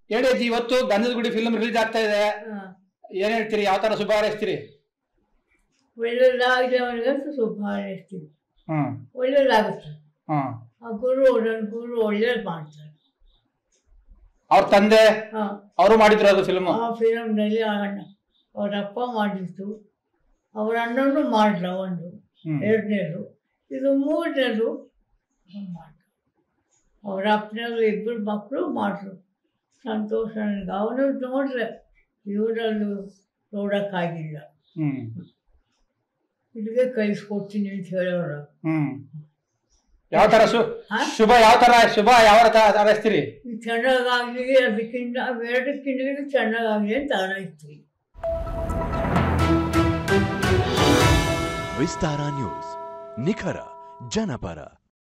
ಹೇಳಿ ಅಜ್ಜಿ ಇವತ್ತು ಗಂಧದ ಗುಡಿ ಫಿಲ್ಮ್ ರಿಲೀಸ್ ಆಗ್ತಾ ಇದೆ ಏನ್ ಹೇಳ್ತೀರಿ ಯಾವ ತರ ಶುಭ ಹಾರೈಸ್ತೀರಿ ಒಳ್ಳೆದಾಗಲಿ ಅವನಿಗಂತೂ ಶುಭ ಹಾರೈಸ್ತೀವಿ ಹ್ಮ್ ಒಳ್ಳೇದಾಗುತ್ತೆ ಹ್ಮ್ ಆ ಗುರು ನನ್ನ ಗುರು ಒಳ್ಳೇದು ಮಾಡ್ತಾರೆ ಅವ್ರ ತಂದೆ ಹಾಂ ಅವರು ಮಾಡಿದ್ರು ಅದು ಫಿಲ್ಮ್ ಆ ಫಿಲಮ್ನಲ್ಲಿ ಆ ಅಣ್ಣ ಅವ್ರ ಅಪ್ಪ ಮಾಡಿದ್ದು ಅವ್ರ ಅಣ್ಣನೂ ಮಾಡ್ದ ಒಂದು ಹ್ಮ್ ಎರಡನೇದು ಇದು ಮೂರನೇದು ಮಾಡ್ದ ಅವ್ರ ಅಪ್ಪನವರು ಇಬ್ಬರು ಮಕ್ಕಳು ಮಾಡ್ರು ಸಂತೋಷ ನನಗೆ ಅವನು ನೋಡ್ರೆ ಇವರಲ್ಲೂ ನೋಡೋಕ್ಕಾಗಿಲ್ಲ ಹ್ಮ್ ಇಲ್ಲಿಗೆ ಕಳಿಸ್ಕೊಡ್ತೀನಿ ಅಂತ ಹೇಳೋರು ಹ್ಮ್ ಯಾವ ತರ ಶು ಹಾ? ಶುಭ ಯಾವ ತರ ಶುಭ ಯಾವ ತರ ಹಾರೈಸ್ತೀರಿ ಇದು ಚೆನ್ನಾಗಾಗಲಿ ಅದಕ್ಕಿಂತ ಎರಡಕ್ಕಿಂತ ಚೆನ್ನಾಗಾಗಲಿ ಅಂತ ಹಾರೈಸ್ತೀವಿ ವಿಸ್ತಾರ ನ್ಯೂಸ್ ನಿಖರ ಜನಪರ